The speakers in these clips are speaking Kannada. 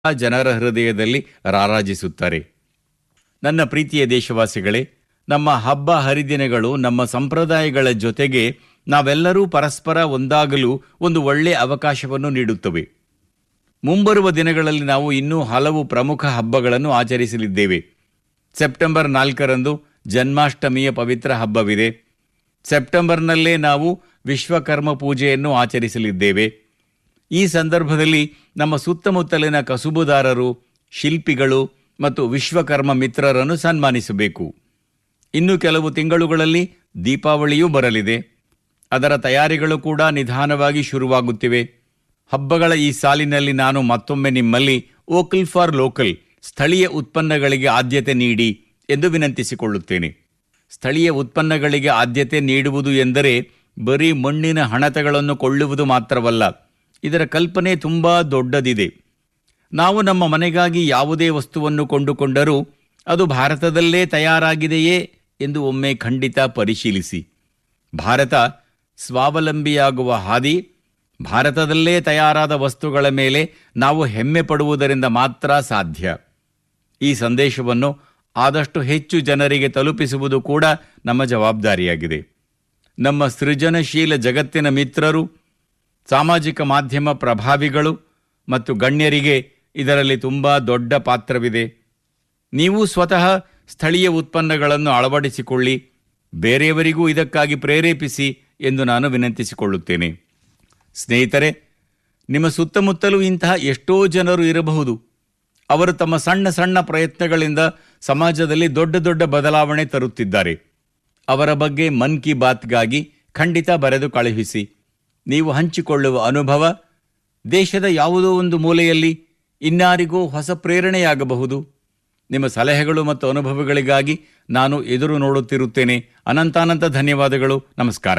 ಜನರ ಹೃದಯದಲ್ಲಿ ರಾರಾಜಿಸುತ್ತಾರೆ ನನ್ನ ಪ್ರೀತಿಯ ದೇಶವಾಸಿಗಳೇ ನಮ್ಮ ಹಬ್ಬ ಹರಿದಿನಗಳು ನಮ್ಮ ಸಂಪ್ರದಾಯಗಳ ಜೊತೆಗೆ ನಾವೆಲ್ಲರೂ ಪರಸ್ಪರ ಒಂದಾಗಲು ಒಂದು ಒಳ್ಳೆಯ ಅವಕಾಶವನ್ನು ನೀಡುತ್ತವೆ ಮುಂಬರುವ ದಿನಗಳಲ್ಲಿ ನಾವು ಇನ್ನೂ ಹಲವು ಪ್ರಮುಖ ಹಬ್ಬಗಳನ್ನು ಆಚರಿಸಲಿದ್ದೇವೆ ಸೆಪ್ಟೆಂಬರ್ ನಾಲ್ಕರಂದು ಜನ್ಮಾಷ್ಟಮಿಯ ಪವಿತ್ರ ಹಬ್ಬವಿದೆ ಸೆಪ್ಟೆಂಬರ್ನಲ್ಲೇ ನಾವು ವಿಶ್ವಕರ್ಮ ಪೂಜೆಯನ್ನು ಆಚರಿಸಲಿದ್ದೇವೆ ಈ ಸಂದರ್ಭದಲ್ಲಿ ನಮ್ಮ ಸುತ್ತಮುತ್ತಲಿನ ಕಸುಬುದಾರರು ಶಿಲ್ಪಿಗಳು ಮತ್ತು ವಿಶ್ವಕರ್ಮ ಮಿತ್ರರನ್ನು ಸನ್ಮಾನಿಸಬೇಕು ಇನ್ನು ಕೆಲವು ತಿಂಗಳುಗಳಲ್ಲಿ ದೀಪಾವಳಿಯೂ ಬರಲಿದೆ ಅದರ ತಯಾರಿಗಳು ಕೂಡ ನಿಧಾನವಾಗಿ ಶುರುವಾಗುತ್ತಿವೆ ಹಬ್ಬಗಳ ಈ ಸಾಲಿನಲ್ಲಿ ನಾನು ಮತ್ತೊಮ್ಮೆ ನಿಮ್ಮಲ್ಲಿ ವೋಕಲ್ ಫಾರ್ ಲೋಕಲ್ ಸ್ಥಳೀಯ ಉತ್ಪನ್ನಗಳಿಗೆ ಆದ್ಯತೆ ನೀಡಿ ಎಂದು ವಿನಂತಿಸಿಕೊಳ್ಳುತ್ತೇನೆ ಸ್ಥಳೀಯ ಉತ್ಪನ್ನಗಳಿಗೆ ಆದ್ಯತೆ ನೀಡುವುದು ಎಂದರೆ ಬರೀ ಮಣ್ಣಿನ ಹಣತೆಗಳನ್ನು ಕೊಳ್ಳುವುದು ಮಾತ್ರವಲ್ಲ ಇದರ ಕಲ್ಪನೆ ತುಂಬಾ ದೊಡ್ಡದಿದೆ ನಾವು ನಮ್ಮ ಮನೆಗಾಗಿ ಯಾವುದೇ ವಸ್ತುವನ್ನು ಕೊಂಡುಕೊಂಡರೂ ಅದು ಭಾರತದಲ್ಲೇ ತಯಾರಾಗಿದೆಯೇ ಎಂದು ಒಮ್ಮೆ ಖಂಡಿತ ಪರಿಶೀಲಿಸಿ ಭಾರತ ಸ್ವಾವಲಂಬಿಯಾಗುವ ಹಾದಿ ಭಾರತದಲ್ಲೇ ತಯಾರಾದ ವಸ್ತುಗಳ ಮೇಲೆ ನಾವು ಹೆಮ್ಮೆ ಪಡುವುದರಿಂದ ಮಾತ್ರ ಸಾಧ್ಯ ಈ ಸಂದೇಶವನ್ನು ಆದಷ್ಟು ಹೆಚ್ಚು ಜನರಿಗೆ ತಲುಪಿಸುವುದು ಕೂಡ ನಮ್ಮ ಜವಾಬ್ದಾರಿಯಾಗಿದೆ ನಮ್ಮ ಸೃಜನಶೀಲ ಜಗತ್ತಿನ ಮಿತ್ರರು ಸಾಮಾಜಿಕ ಮಾಧ್ಯಮ ಪ್ರಭಾವಿಗಳು ಮತ್ತು ಗಣ್ಯರಿಗೆ ಇದರಲ್ಲಿ ತುಂಬಾ ದೊಡ್ಡ ಪಾತ್ರವಿದೆ ನೀವು ಸ್ವತಃ ಸ್ಥಳೀಯ ಉತ್ಪನ್ನಗಳನ್ನು ಅಳವಡಿಸಿಕೊಳ್ಳಿ ಬೇರೆಯವರಿಗೂ ಇದಕ್ಕಾಗಿ ಪ್ರೇರೇಪಿಸಿ ಎಂದು ನಾನು ವಿನಂತಿಸಿಕೊಳ್ಳುತ್ತೇನೆ ಸ್ನೇಹಿತರೆ ನಿಮ್ಮ ಸುತ್ತಮುತ್ತಲೂ ಇಂತಹ ಎಷ್ಟೋ ಜನರು ಇರಬಹುದು ಅವರು ತಮ್ಮ ಸಣ್ಣ ಸಣ್ಣ ಪ್ರಯತ್ನಗಳಿಂದ ಸಮಾಜದಲ್ಲಿ ದೊಡ್ಡ ದೊಡ್ಡ ಬದಲಾವಣೆ ತರುತ್ತಿದ್ದಾರೆ ಅವರ ಬಗ್ಗೆ ಮನ್ ಕಿ ಬಾತ್ಗಾಗಿ ಖಂಡಿತ ಬರೆದು ಕಳುಹಿಸಿ ನೀವು ಹಂಚಿಕೊಳ್ಳುವ ಅನುಭವ ದೇಶದ ಯಾವುದೋ ಒಂದು ಮೂಲೆಯಲ್ಲಿ ಇನ್ನಾರಿಗೂ ಹೊಸ ಪ್ರೇರಣೆಯಾಗಬಹುದು ನಿಮ್ಮ ಸಲಹೆಗಳು ಮತ್ತು ಅನುಭವಗಳಿಗಾಗಿ ನಾನು ಎದುರು ನೋಡುತ್ತಿರುತ್ತೇನೆ ಅನಂತಾನಂತ ಧನ್ಯವಾದಗಳು ನಮಸ್ಕಾರ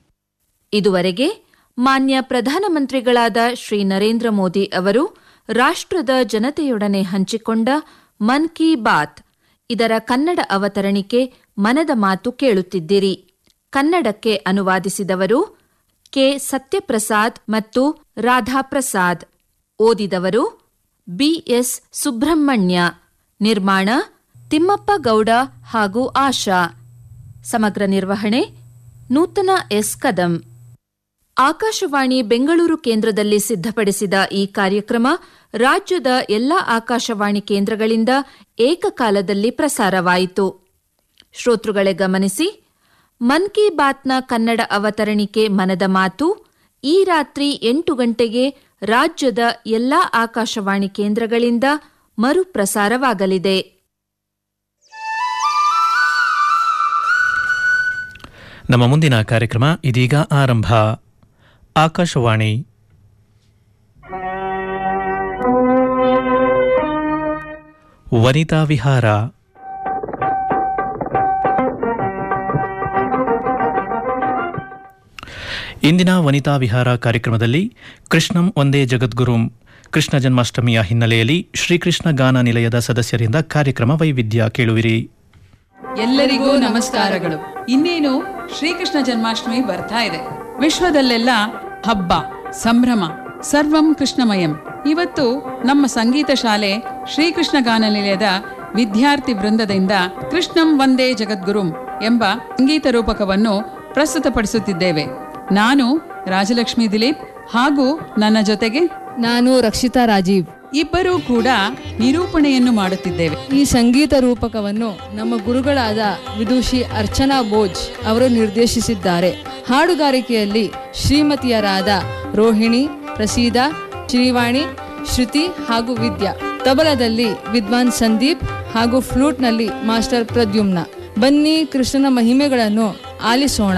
ಇದುವರೆಗೆ ಮಾನ್ಯ ಪ್ರಧಾನಮಂತ್ರಿಗಳಾದ ಶ್ರೀ ನರೇಂದ್ರ ಮೋದಿ ಅವರು ರಾಷ್ಟ್ರದ ಜನತೆಯೊಡನೆ ಹಂಚಿಕೊಂಡ ಮನ್ ಕಿ ಬಾತ್ ಇದರ ಕನ್ನಡ ಅವತರಣಿಕೆ ಮನದ ಮಾತು ಕೇಳುತ್ತಿದ್ದಿರಿ ಕನ್ನಡಕ್ಕೆ ಅನುವಾದಿಸಿದವರು ಕೆ ಸತ್ಯಪ್ರಸಾದ್ ಮತ್ತು ರಾಧಾಪ್ರಸಾದ್ ಓದಿದವರು ಬಿಎಸ್ ಸುಬ್ರಹ್ಮಣ್ಯ ನಿರ್ಮಾಣ ತಿಮ್ಮಪ್ಪ ಗೌಡ ಹಾಗೂ ಆಶಾ ಸಮಗ್ರ ನಿರ್ವಹಣೆ ನೂತನ ಎಸ್ ಕದಂ ಆಕಾಶವಾಣಿ ಬೆಂಗಳೂರು ಕೇಂದ್ರದಲ್ಲಿ ಸಿದ್ಧಪಡಿಸಿದ ಈ ಕಾರ್ಯಕ್ರಮ ರಾಜ್ಯದ ಎಲ್ಲಾ ಆಕಾಶವಾಣಿ ಕೇಂದ್ರಗಳಿಂದ ಏಕಕಾಲದಲ್ಲಿ ಪ್ರಸಾರವಾಯಿತು ಶ್ರೋತೃಗಳೇ ಗಮನಿಸಿ ಮನ್ ಕಿ ಬಾತ್ನ ಕನ್ನಡ ಅವತರಣಿಕೆ ಮನದ ಮಾತು ಈ ರಾತ್ರಿ ಎಂಟು ಗಂಟೆಗೆ ರಾಜ್ಯದ ಎಲ್ಲಾ ಆಕಾಶವಾಣಿ ಕೇಂದ್ರಗಳಿಂದ ಮರುಪ್ರಸಾರವಾಗಲಿದೆ ನಮ್ಮ ಮುಂದಿನ ಕಾರ್ಯಕ್ರಮ ಇದೀಗ ಆರಂಭ ಆಕಾಶವಾಣಿ ವನಿತಾ ವಿಹಾರ ಇಂದಿನ ವನಿತಾ ವಿಹಾರ ಕಾರ್ಯಕ್ರಮದಲ್ಲಿ ಕೃಷ್ಣಂ ಒಂದೇ ಜಗದ್ಗುರುಂ ಕೃಷ್ಣ ಜನ್ಮಾಷ್ಟಮಿಯ ಹಿನ್ನೆಲೆಯಲ್ಲಿ ಶ್ರೀಕೃಷ್ಣ ಗಾನ ನಿಲಯದ ಸದಸ್ಯರಿಂದ ಕಾರ್ಯಕ್ರಮ ವೈವಿಧ್ಯ ಕೇಳುವಿರಿ ಎಲ್ಲರಿಗೂ ನಮಸ್ಕಾರಗಳು ಇನ್ನೇನು ಶ್ರೀಕೃಷ್ಣ ಜನ್ಮಾಷ್ಟಮಿ ಬರ್ತಾ ಇದೆ ವಿಶ್ವದಲ್ಲೆಲ್ಲ ಹಬ್ಬ ಸಂಭ್ರಮ ಸರ್ವಂ ಕೃಷ್ಣಮಯಂ ಇವತ್ತು ನಮ್ಮ ಸಂಗೀತ ಶಾಲೆ ಶ್ರೀಕೃಷ್ಣ ಗಾನ ನಿಲಯದ ವಿದ್ಯಾರ್ಥಿ ವೃಂದದಿಂದ ಕೃಷ್ಣಂ ವಂದೇ ಜಗದ್ಗುರುಂ ಎಂಬ ಸಂಗೀತ ರೂಪಕವನ್ನು ಪ್ರಸ್ತುತಪಡಿಸುತ್ತಿದ್ದೇವೆ ನಾನು ರಾಜಲಕ್ಷ್ಮಿ ದಿಲೀಪ್ ಹಾಗೂ ನನ್ನ ಜೊತೆಗೆ ನಾನು ರಕ್ಷಿತಾ ರಾಜೀವ್ ಇಬ್ಬರೂ ಕೂಡ ನಿರೂಪಣೆಯನ್ನು ಮಾಡುತ್ತಿದ್ದೇವೆ ಈ ಸಂಗೀತ ರೂಪಕವನ್ನು ನಮ್ಮ ಗುರುಗಳಾದ ವಿದುಷಿ ಅರ್ಚನಾ ಬೋಜ್ ಅವರು ನಿರ್ದೇಶಿಸಿದ್ದಾರೆ ಹಾಡುಗಾರಿಕೆಯಲ್ಲಿ ಶ್ರೀಮತಿಯರಾದ ರೋಹಿಣಿ ಪ್ರಸೀದ ಶ್ರೀವಾಣಿ ಶ್ರುತಿ ಹಾಗೂ ವಿದ್ಯಾ ತಬಲದಲ್ಲಿ ವಿದ್ವಾನ್ ಸಂದೀಪ್ ಹಾಗೂ ಫ್ಲೂಟ್ನಲ್ಲಿ ಮಾಸ್ಟರ್ ಪ್ರದ್ಯುಮ್ನ ಬನ್ನಿ ಕೃಷ್ಣನ ಮಹಿಮೆಗಳನ್ನು ಆಲಿಸೋಣ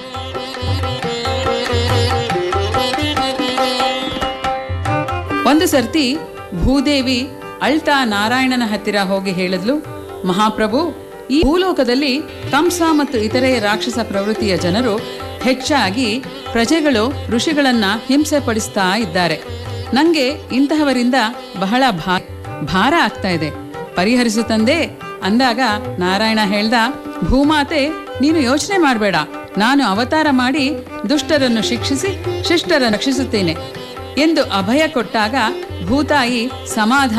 ಒಂದು ಸರ್ತಿ ಭೂದೇವಿ ಅಳ್ತಾ ನಾರಾಯಣನ ಹತ್ತಿರ ಹೋಗಿ ಹೇಳಿದ್ಲು ಮಹಾಪ್ರಭು ಈ ಭೂಲೋಕದಲ್ಲಿ ಕಂಸ ಮತ್ತು ಇತರೆ ರಾಕ್ಷಸ ಪ್ರವೃತ್ತಿಯ ಜನರು ಹೆಚ್ಚಾಗಿ ಪ್ರಜೆಗಳು ಋಷಿಗಳನ್ನ ಹಿಂಸೆ ಪಡಿಸ್ತಾ ಇದ್ದಾರೆ ನಂಗೆ ಇಂತಹವರಿಂದ ಬಹಳ ಭಾ ಭಾರ ಆಗ್ತಾ ಇದೆ ಪರಿಹರಿಸು ತಂದೆ ಅಂದಾಗ ನಾರಾಯಣ ಹೇಳ್ದ ಭೂಮಾತೆ ನೀನು ಯೋಚನೆ ಮಾಡಬೇಡ ನಾನು ಅವತಾರ ಮಾಡಿ ದುಷ್ಟರನ್ನು ಶಿಕ್ಷಿಸಿ ಶಿಷ್ಟರನ್ನು ರಕ್ಷಿಸುತ್ತೇನೆ ಎಂದು ಅಭಯ ಕೊಟ್ಟಾಗ ಭೂತಾಯಿ ಸಮಾಧಾನ